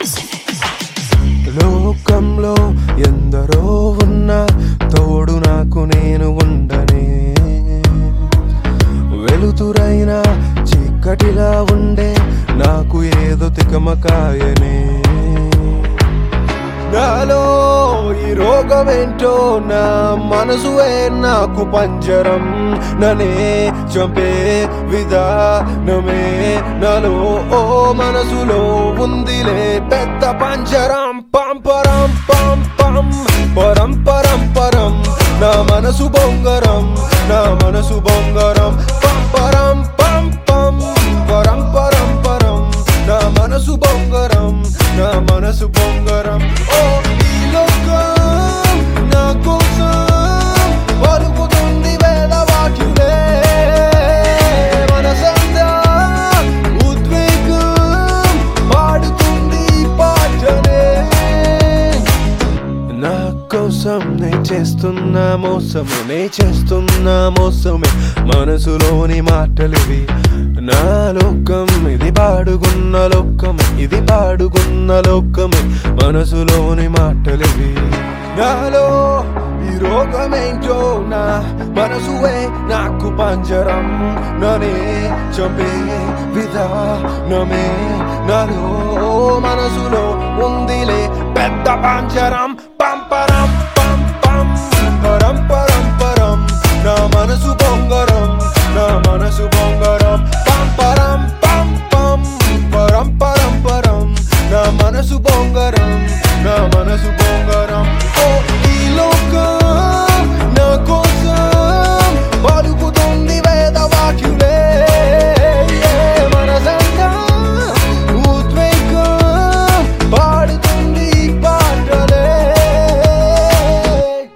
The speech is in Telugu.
లోకంలో ఎందరో ఉన్నా తోడు నాకు నేను ఉండనే వెలుతురైన చీకటిలా ఉండే నాకు ఏదో తికమకాయనే నాలో ఈ రోగమేంటో నా మనసువే నాకు పంజరం ననే చంపే విధానమే నాలో ఓ మనసులో ఉందిలే పెద్ద పంజరం పంపరం పం పం పరం పరం పరం నా మనసు బొంగరం నా మనసు బొంగరం పంపరం పం పం పరం పరం పరం నా మనసు బొంగరం నా మనసు బొంగరం ఓ ఈ లోకం నా కోసం పలుకుతుంది వేదవాక్యులే మనసంతా ఉద్వేగం పాడుతుంది ఈ పాటనే నా కోసం నే చేస్తున్న మోసము నే చేస్తున్న మోసమే మనసులోని మాటలివి నా లోకం ఇది పాడుకున్న లోకమే ఇది పాడుకున్న లోకమే మనసులోని మాటలివి నాలో ఈ రోగమేంటో నా మనసువే నాకు పంజరం ననే చంపే విధానమే నాలో మనసులో ఉందిలే పెద్ద పంజరం పంపరం పం పం పరం పరం పరం నా మనసు